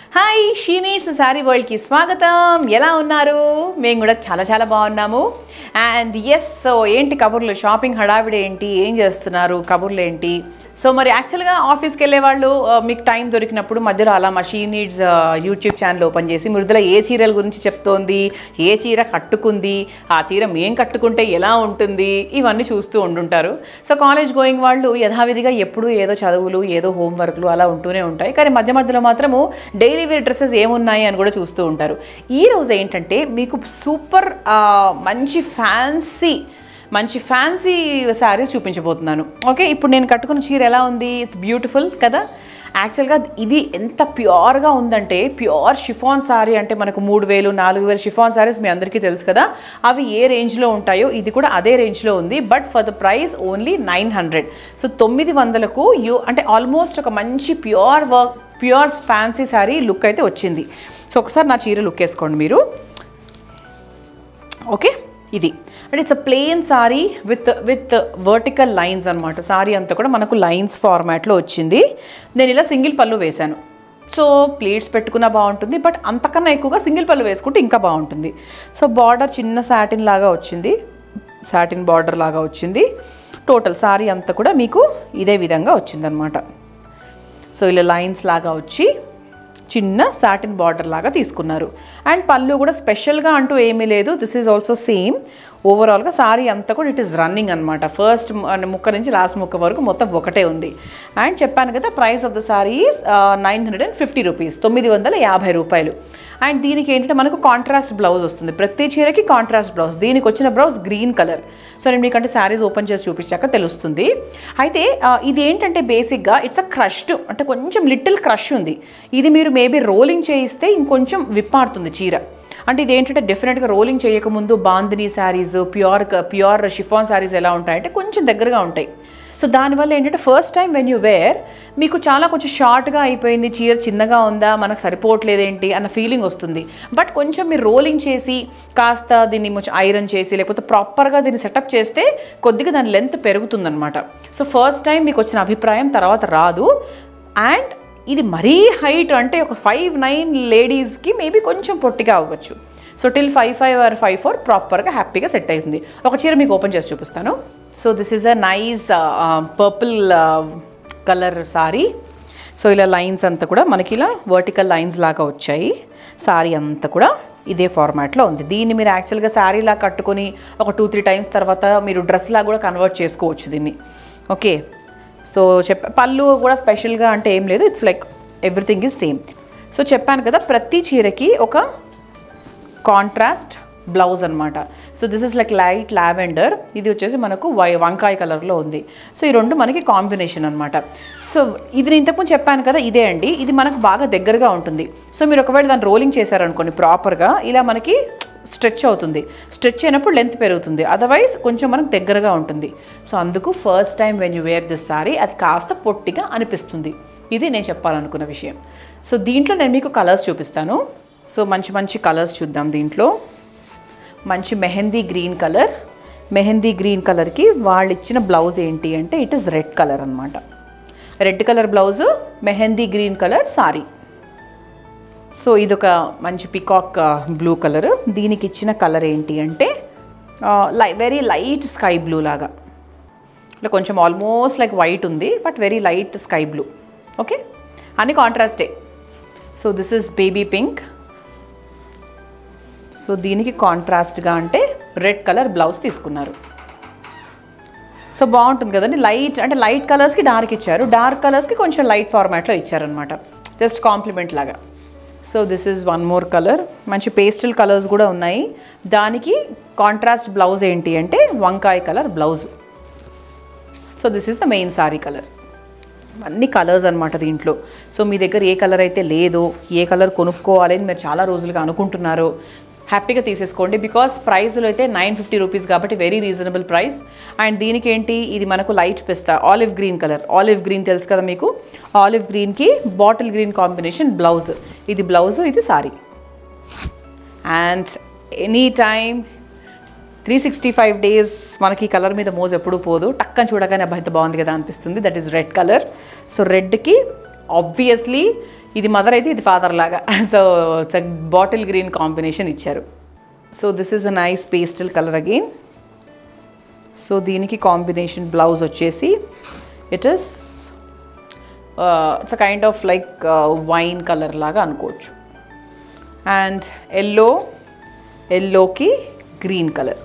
hi she needs sari వరల్డ్కి స్వాగతం ఎలా ఉన్నారు మేము కూడా చాలా చాలా బాగున్నాము అండ్ ఎస్ సో ఏంటి కబుర్లు షాపింగ్ హడావిడి ఏంటి ఏం చేస్తున్నారు కబుర్లు ఏంటి సో మరి యాక్చువల్గా ఆఫీస్కి వెళ్ళే వాళ్ళు ఆ, మీకు టైం దొరికినప్పుడు మధ్యలో అలా మా she needs YouTube channel open చేసి మృదుల ఏ చీరల గురించి చెప్తోంది ఏ చీర కట్టుకుంది ఆ చీర మేం కట్టుకుంటే ఎలా ఉంటుంది ఇవన్నీ చూస్తూ ఉండుంటారు సో కాలేజ్ గోయింగ్ వాళ్ళు యథావిధిగా ఎప్పుడూ ఏదో చదువులు ఏదో హోంవర్క్లు అలా ఉంటూనే ఉంటాయి కానీ మధ్య మధ్యలో మాత్రము డైలీ వేర్ డ్రెస్సెస్ ఏమున్నాయి అని కూడా చూస్తూ ఉంటారు ఈ రోజు ఏంటంటే మీకు సూపర్ ఆ, మంచి ఫ్యాన్సీ మంచి ఫ్యాన్సీ శారీస్ చూపించబోతున్నాను ఓకే ఇప్పుడు నేను కట్టుకున్న చీర ఎలా ఉంది ఇట్స్ బ్యూటిఫుల్ కదా యాక్చువల్గా ఇది ఎంత ప్యూర్గా ఉందంటే ప్యూర్ షిఫాన్ శారీ అంటే మనకు మూడు వేలు నాలుగు వేలు షిఫాన్ శారీస్ మీ అందరికీ తెలుసు కదా అవి ఏ రేంజ్లో ఉంటాయో ఇది కూడా అదే రేంజ్లో ఉంది but for the price only nine hundred so తొమ్మిది వందలకు యూ అంటే ఆల్మోస్ట్ ఒక మంచి pure work pure fancy sari look అయితే వచ్చింది సో ఒకసారి నా చీర లుక్ వేసుకోండి మీరు ఓకే ఇది and it's a plain sari with with vertical lines అనమాట సారీ అంతా కూడా మనకు లైన్స్ ఫార్మాట్లో వచ్చింది నేను ఇలా సింగిల్ పళ్ళు వేశాను సో ప్లేట్స్ పెట్టుకున్నా బాగుంటుంది బట్ అంతకన్నా ఎక్కువగా సింగిల్ పళ్ళు వేసుకుంటే ఇంకా బాగుంటుంది సో బార్డర్ చిన్న సాటిన్ లాగా వచ్చింది సాటిన్ బార్డర్ లాగా వచ్చింది టోటల్ సారీ అంతా కూడా మీకు ఇదే విధంగా వచ్చిందనమాట సో ఇలా లైన్స్ లాగా వచ్చి చిన్న సాటిన్ బార్డర్ లాగా తీసుకున్నారు అండ్ పళ్ళు కూడా స్పెషల్గా అంటూ ఏమీ లేదు దిస్ ఈజ్ ఆల్సో సేమ్ ఓవరాల్గా సారీ అంతా కూడా ఇట్ ఈస్ రన్నింగ్ అనమాట ఫస్ట్ ముక్క నుంచి లాస్ట్ ముక్క వరకు మొత్తం ఒకటే ఉంది అండ్ చెప్పాను కదా price of the sari is nine hundred and fifty rupees తొమ్మిది వందల యాభై రూపాయలు అండ్ దీనికి ఏంటంటే మనకు కాంట్రాస్ట్ బ్లౌజ్ వస్తుంది ప్రతి చీరకి కాంట్రాస్ట్ బ్లౌజ్ దీనికి వచ్చిన బ్లౌజ్ గ్రీన్ కలర్ సో నేను మీకంటే శారీస్ ఓపెన్ చేసి చూపించాక తెలుస్తుంది అయితే ఆ, ఇది ఏంటంటే బేసిక్గా ఇట్స్ అ క్రష్డ్ అంటే కొంచెం లిటిల్ క్రష్ ఉంది ఇది మీరు మేబీ రోలింగ్ చేయిస్తే ఇంకొంచెం విప్పాడుతుంది చీర అంటే ఇది ఏంటంటే డెఫినెట్గా రోలింగ్ చేయకముందు bandhani saris pure pure chiffon saris ఎలా ఉంటాయంటే కొంచెం దగ్గరగా ఉంటాయి సో దానివల్ల ఏంటంటే first time when you wear మీకు చాలా కొంచెం షార్ట్గా అయిపోయింది చీర చిన్నగా ఉందా మనకు సరిపోవట్లేదేంటి అన్న ఫీలింగ్ వస్తుంది బట్ కొంచెం మీరు రోలింగ్ చేసి కాస్త దీన్ని కొంచెం ఐరన్ చేసి లేకపోతే ప్రాపర్గా దీన్ని సెటప్ చేస్తే కొద్దిగా దాని లెంత్ పెరుగుతుందన్నమాట సో ఫస్ట్ టైం మీకు వచ్చిన అభిప్రాయం తర్వాత రాదు అండ్ ఇది మరీ హైట్ అంటే ఒక ఫైవ్ నైన్ లేడీస్కి మేబీ కొంచెం పొట్టిగా అవ్వచ్చు so till five five or five four ప్రాపర్గా హ్యాపీగా సెట్ అవుతుంది ఒక చీర మీకు ఓపెన్ చేసి చూపిస్తాను so this is a nice purple colour sari so ఇలా లైన్స్ అంతా కూడా మనకి ఇలా వర్టికల్ లైన్స్ లాగా వచ్చాయి సారీ అంతా కూడా ఇదే ఫార్మాట్లో ఉంది దీన్ని మీరు యాక్చువల్గా శారీలా కట్టుకొని ఒక టూ త్రీ టైమ్స్ తర్వాత మీరు డ్రెస్లా కూడా కన్వర్ట్ చేసుకోవచ్చు దీన్ని ఓకే సో చెప్ప పళ్ళు కూడా స్పెషల్గా అంటే ఏం లేదు it's like everything is same so చెప్పాను కదా ప్రతి చీరకి ఒక కాంట్రాస్ట్ బ్లౌజ్ అనమాట so this is like light lavender ఇది వచ్చేసి మనకు వై వంకాయ కలర్లో ఉంది సో ఈ రెండు మనకి కాంబినేషన్ అనమాట సో ఇది నేను ఇంతకుముందు చెప్పాను కదా ఇదే అండి ఇది మనకు బాగా దగ్గరగా ఉంటుంది సో మీరు ఒకవేళ దాన్ని రోలింగ్ చేశారనుకోండి ప్రాపర్గా ఇలా మనకి స్ట్రెచ్ అవుతుంది స్ట్రెచ్ అయినప్పుడు లెంత్ పెరుగుతుంది అదర్వైజ్ కొంచెం మనకు దగ్గరగా ఉంటుంది సో అందుకు first time when you wear this sari అది కాస్త పొట్టిగా అనిపిస్తుంది ఇది నేను చెప్పాలనుకున్న విషయం సో దీంట్లో నేను మీకు కలర్స్ చూపిస్తాను సో మంచి మంచి కలర్స్ చూద్దాం దీంట్లో మంచి mehndi green colour mehndi green కలర్కి వాళ్ళు ఇచ్చిన బ్లౌజ్ ఏంటి అంటే ఇట్ ఇస్ రెడ్ కలర్ అనమాట red colour blouse mehndi green colour sari so ఇదొక మంచి పికాక్ బ్లూ కలర్ దీనికి ఇచ్చిన కలర్ ఏంటి అంటే లై వెరీ లైట్ స్కై బ్లూ లాగా అంటే కొంచెం ఆల్మోస్ట్ లైక్ వైట్ ఉంది but very light sky blue okay అన్ని కాంట్రాస్టే so this is baby pink so దీనికి కాంట్రాస్ట్గా అంటే రెడ్ కలర్ బ్లౌజ్ తీసుకున్నారు సో బాగుంటుంది కదండి లైట్ అంటే లైట్ కలర్స్కి డార్క్ ఇచ్చారు డార్క్ కలర్స్కి కొంచెం లైట్ ఫార్మాట్లో ఇచ్చారనమాట జస్ట్ కాంప్లిమెంట్ లాగా so this is one more colour మంచి పేస్టల్ కలర్స్ కూడా ఉన్నాయి దానికి కాంట్రాస్ట్ బ్లౌజ్ ఏంటి అంటే వంకాయ colour blouse so this is the main sari colour అన్ని కలర్స్ అనమాట దీంట్లో సో మీ దగ్గర ఏ కలర్ అయితే లేదో ఏ కలర్ కొనుక్కోవాలి అని మీరు చాలా రోజులుగా అనుకుంటున్నారో హ్యాపీగా తీసేసుకోండి బికాస్ ప్రైస్లో అయితే నైన్ ఫిఫ్టీ రూపీస్ కాబట్టి వెరీ రీజనబుల్ ప్రైస్ అండ్ దీనికి ఏంటి ఇది మనకు లైట్ పిస్తా olive green colour olive green తెలుసు కదా మీకు ఆలివ్ గ్రీన్కి బాటిల్ గ్రీన్ కాంబినేషన్ బ్లౌజ్ ఇది బ్లౌజ్ ఇది sari and any time three sixty five days మనకి ఈ కలర్ మీద మోజ్ ఎప్పుడు పోదు టక్కని చూడగానే అబ్బాయి ఇంత బాగుంది కదా అనిపిస్తుంది that is red colour so రెడ్కి ఆబ్వియస్లీ ఇది మదర్ అయితే ఇది ఫాదర్ లాగా సో బాటిల్ గ్రీన్ కాంబినేషన్ ఇచ్చారు so this is a nice pastel colour again so దీనికి కాంబినేషన్ బ్లౌజ్ వచ్చేసి it is it's a kind of like wine colour లాగా అనుకోవచ్చు అండ్ ఎల్లో ఎల్లోకి గ్రీన్ కలర్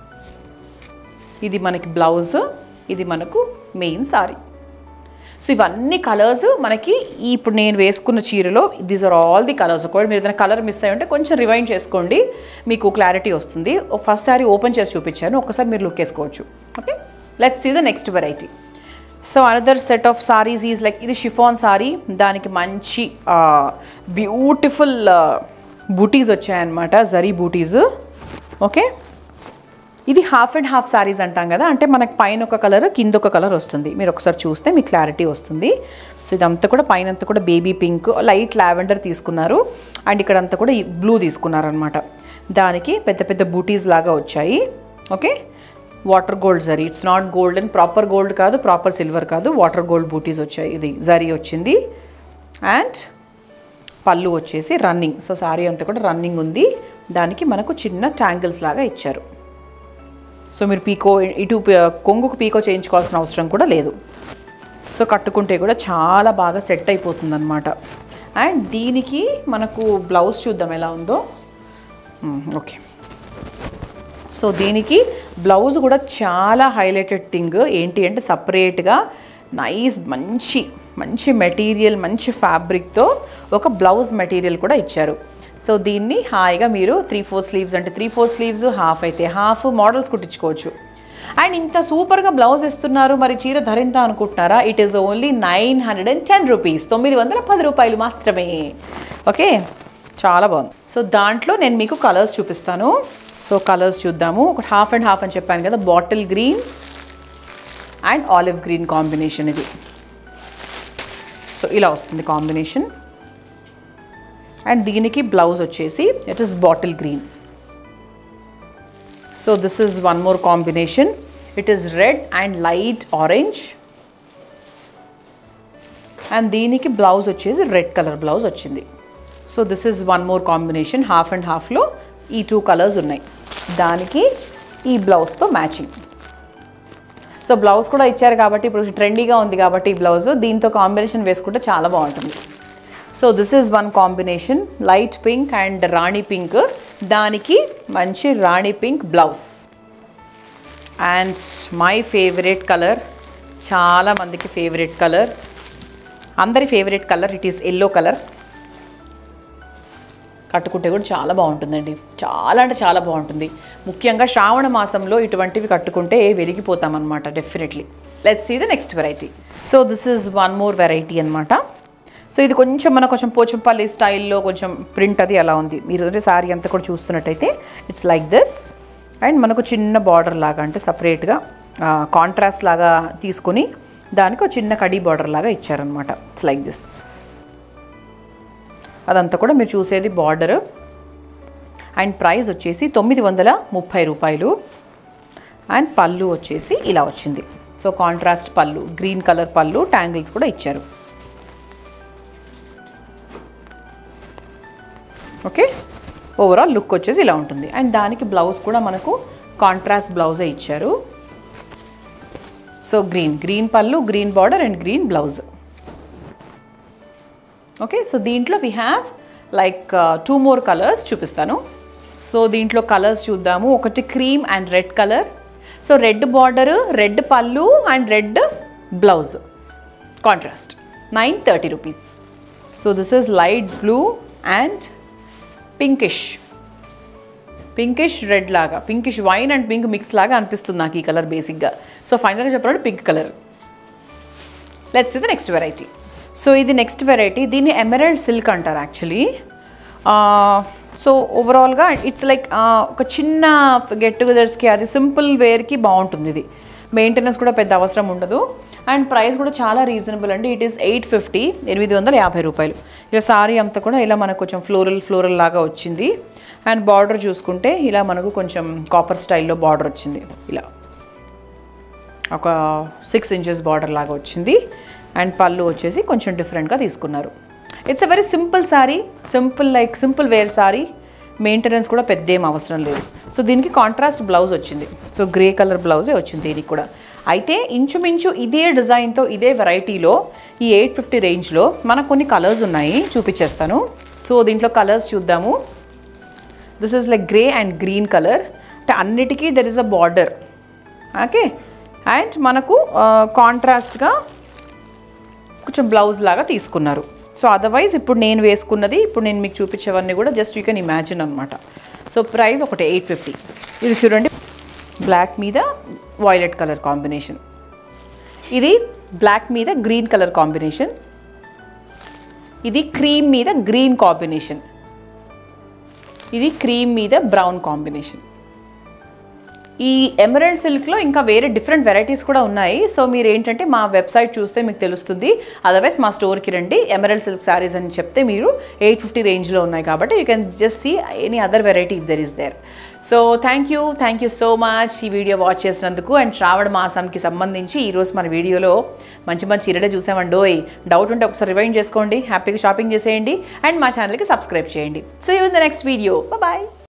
ఇది మనకి బ్లౌజ్ ఇది మనకు మెయిన్ సారీ సో ఇవన్నీ కలర్స్ మనకి ఈ ఇప్పుడు నేను వేసుకున్న చీరలో these are all the colours ఒకవేళ మీరు ఏదైనా కలర్ మిస్ అయ్యి ఉంటే కొంచెం రివైండ్ చేసుకోండి మీకు క్లారిటీ వస్తుంది ఫస్ట్ సారీ ఓపెన్ చేసి చూపించాను ఒకసారి మీరు లుక్ వేసుకోవచ్చు okay let's see the next variety so another set of saris is like ఇది షిఫాన్ సారీ దానికి మంచి బ్యూటిఫుల్ బూటీస్ వచ్చాయన్నమాట జరీ బూటీస్ ఓకే ఇది హాఫ్ అండ్ హాఫ్ సారీస్ అంటాం కదా అంటే మనకి పైన ఒక కలర్ కింద ఒక కలర్ వస్తుంది మీరు ఒకసారి చూస్తే మీకు క్లారిటీ వస్తుంది సో ఇదంతా కూడా పైన అంతా కూడా బేబీ పింక్ లైట్ లావెండర్ తీసుకున్నారు అండ్ ఇక్కడ అంతా కూడా బ్లూ తీసుకున్నారు అనమాట దానికి పెద్ద పెద్ద బూటీస్ లాగా వచ్చాయి okay water gold zari it's not gold and proper gold కాదు ప్రాపర్ సిల్వర్ కాదు వాటర్ గోల్డ్ బూటీస్ వచ్చాయి ఇది జరీ వచ్చింది అండ్ పళ్ళు వచ్చేసి రన్నింగ్ సో సారీ అంతా కూడా రన్నింగ్ ఉంది దానికి మనకు చిన్న ట్యాంగిల్స్ లాగా ఇచ్చారు సో మీరు పీకో ఇటు ప- కొంగుకు పీకో చేయించుకోవాల్సిన అవసరం కూడా లేదు సో కట్టుకుంటే కూడా చాలా బాగా సెట్ అయిపోతుంది అనమాట అండ్ దీనికి మనకు బ్లౌజ్ చూద్దాం ఎలా ఉందో ఓకే సో దీనికి బ్లౌజ్ కూడా చాలా హైలైటెడ్ థింగ్ ఏంటి అంటే సపరేట్గా నైస్ మంచి మంచి మెటీరియల్ మంచి ఫ్యాబ్రిక్తో ఒక బ్లౌజ్ మెటీరియల్ కూడా ఇచ్చారు సో దీన్ని హాయిగా మీరు త్రీ ఫోర్ స్లీవ్స్ అంటే త్రీ ఫోర్ స్లీవ్స్ హాఫ్ అయితే హాఫ్ మోడల్స్ కుట్టించుకోవచ్చు అండ్ ఇంత సూపర్గా బ్లౌజ్ ఇస్తున్నారు మరి చీర ధరింత అనుకుంటున్నారా it is only nine hundred and ten rupees తొమ్మిది వందల పది రూపాయలు మాత్రమే ఓకే చాలా బాగుంది సో దాంట్లో నేను మీకు కలర్స్ చూపిస్తాను సో కలర్స్ చూద్దాము ఒక హాఫ్ అండ్ హాఫ్ అని చెప్పాను కదా bottle green and olive green combination ఇది సో ఇలా వస్తుంది కాంబినేషన్ అండ్ దీనికి బ్లౌజ్ వచ్చేసి it is bottle green so this is one more combination it is red and light orange and దీనికి బ్లౌజ్ వచ్చేసి రెడ్ కలర్ బ్లౌజ్ వచ్చింది so this is one more combination half and హాఫ్లో ఈ two colours ఉన్నాయి దానికి ఈ బ్లౌజ్తో matching so blouse కూడా ఇచ్చారు కాబట్టి ఇప్పుడు ట్రెండీగా ఉంది కాబట్టి ఈ బ్లౌజ్ దీంతో కాంబినేషన్ వేసుకుంటే చాలా బాగుంటుంది so this is one combination light pink and rani pink దానికి మంచి rani pink blouse and my favourite colour చాలా మందికి ఫేవరెట్ కలర్ అందరి favourite colour it is yellow colour కట్టుకుంటే కూడా చాలా బాగుంటుందండి చాలా అంటే చాలా బాగుంటుంది ముఖ్యంగా శ్రావణ మాసంలో ఇటువంటివి కట్టుకుంటే వెలిగిపోతామన్నమాట definitely let's see the next variety so this is one more variety అనమాట సో ఇది కొంచెం మన కొంచెం పోచంపల్లి స్టైల్లో కొంచెం ప్రింట్ అది అలా ఉంది మీరు సారీ అంతా కూడా చూస్తున్నట్టయితే ఇట్స్ లైక్ దిస్ అండ్ మనకు చిన్న బార్డర్ లాగా అంటే సపరేట్గా కాంట్రాస్ట్ లాగా తీసుకొని దానికి ఒక చిన్న కడీ బార్డర్ లాగా ఇచ్చారనమాట ఇట్స్ లైక్ దిస్ అదంతా కూడా మీరు చూసేది బార్డర్ అండ్ ప్రైస్ వచ్చేసి తొమ్మిది వందల ముప్పై రూపాయలు అండ్ పళ్ళు వచ్చేసి ఇలా వచ్చింది సో కాంట్రాస్ట్ పళ్ళు గ్రీన్ కలర్ పళ్ళు ట్యాంగిల్స్ కూడా ఇచ్చారు ఓకే ఓవరాల్ లుక్ వచ్చేసి ఇలా ఉంటుంది అండ్ దానికి బ్లౌజ్ కూడా మనకు కాంట్రాస్ట్ బ్లౌజే ఇచ్చారు సో గ్రీన్ గ్రీన్ పళ్ళు green border and green blouse okay so దీంట్లో we have like two more colours చూపిస్తాను సో దీంట్లో కలర్స్ చూద్దాము ఒకటి cream and red colour so red border red పళ్ళు and red blouse contrast nine thirty rupees so this is light blue and pinkish pinkish red లాగా pinkish wine and pink mix లాగా అనిపిస్తుంది నాకు ఈ colour బేసిక్గా so ఫైనల్గా చెప్పాలంటే pink colour let's ఇది నెక్స్ట్ వెరైటీ సో ఇది నెక్స్ట్ వెరైటీ దీన్ని ఎమరల్డ్ సిల్క్ అంటారు యాక్చువల్లీ సో ఓవరాల్గా ఇట్స్ లైక్ ఒక చిన్న గెట్ టుగెదర్స్కి అది సింపుల్ వేర్కి బాగుంటుంది ఇది మెయింటెనెన్స్ కూడా పెద్ద అవసరం ఉండదు అండ్ ప్రైస్ కూడా చాలా రీజనబుల్ అండి ఇట్ ఈస్ ఎయిట్ ఫిఫ్టీ ఎనిమిది వందల యాభై రూపాయలు ఇలా సారీ అంతా కూడా ఇలా మనకు కొంచెం ఫ్లోరల్ ఫ్లోరల్ లాగా వచ్చింది అండ్ బార్డర్ చూసుకుంటే ఇలా మనకు కొంచెం కాపర్ స్టైల్లో బార్డర్ వచ్చింది ఇలా ఒక సిక్స్ ఇంచెస్ బార్డర్ లాగా వచ్చింది అండ్ పళ్ళు వచ్చేసి కొంచెం డిఫరెంట్గా తీసుకున్నారు it's a very simple sari simple like simple wear sari maintenance కూడా పెద్ద ఏం అవసరం లేదు సో దీనికి కాంట్రాస్ట్ బ్లౌజ్ వచ్చింది సో గ్రే కలర్ బ్లౌజే వచ్చింది దీనికి కూడా అయితే ఇంచుమించు ఇదే డిజైన్తో ఇదే వెరైటీలో ఈ ఎయిట్ ఫిఫ్టీ రేంజ్లో మనకు కొన్ని కలర్స్ ఉన్నాయి చూపించేస్తాను సో దీంట్లో కలర్స్ చూద్దాము this is like grey and green colour అంటే అన్నిటికీ there is a border okay and మనకు కాంట్రాస్ట్గా కొంచెం బ్లౌజ్ లాగా తీసుకున్నారు సో అదర్వైజ్ ఇప్పుడు నేను వేసుకున్నది ఇప్పుడు నేను మీకు చూపించేవన్నీ కూడా జస్ట్ యూ కెన్ ఇమాజిన్ అనమాట సో ప్రైస్ ఒకటి ఎయిట్ ఫిఫ్టీ ఇది చూడండి బ్లాక్ మీద వాయిలెట్ కలర్ కాంబినేషన్ ఇది బ్లాక్ మీద గ్రీన్ కలర్ కాంబినేషన్ ఇది క్రీమ్ మీద గ్రీన్ కాంబినేషన్ ఇది క్రీమ్ మీద బ్రౌన్ కాంబినేషన్ ఈ ఎమరల్డ్ సిల్క్లో ఇంకా వేరే డిఫరెంట్ వెరైటీస్ కూడా ఉన్నాయి సో మీరు ఏంటంటే మా వెబ్సైట్ చూస్తే మీకు తెలుస్తుంది అదర్వైజ్ మా స్టోర్కి రండి ఎమరల్డ్ సిల్క్ శారీస్ అని చెప్తే మీరు ఎయిట్ ఫిఫ్టీ రేంజ్లో ఉన్నాయి కాబట్టి you can just see any other variety if there is there so thank you thank you so much ఈ వీడియో వాచ్ చేసినందుకు అండ్ శ్రావణ మాసానికి సంబంధించి ఈరోజు మన వీడియోలో మంచి మంచి చీరలే చూసామండోయ్ డౌట్ ఉంటే ఒకసారి రివైండ్ చేసుకోండి హ్యాపీగా షాపింగ్ చేసేయండి అండ్ మా ఛానల్కి సబ్స్క్రైబ్ చేయండి so in the next video bye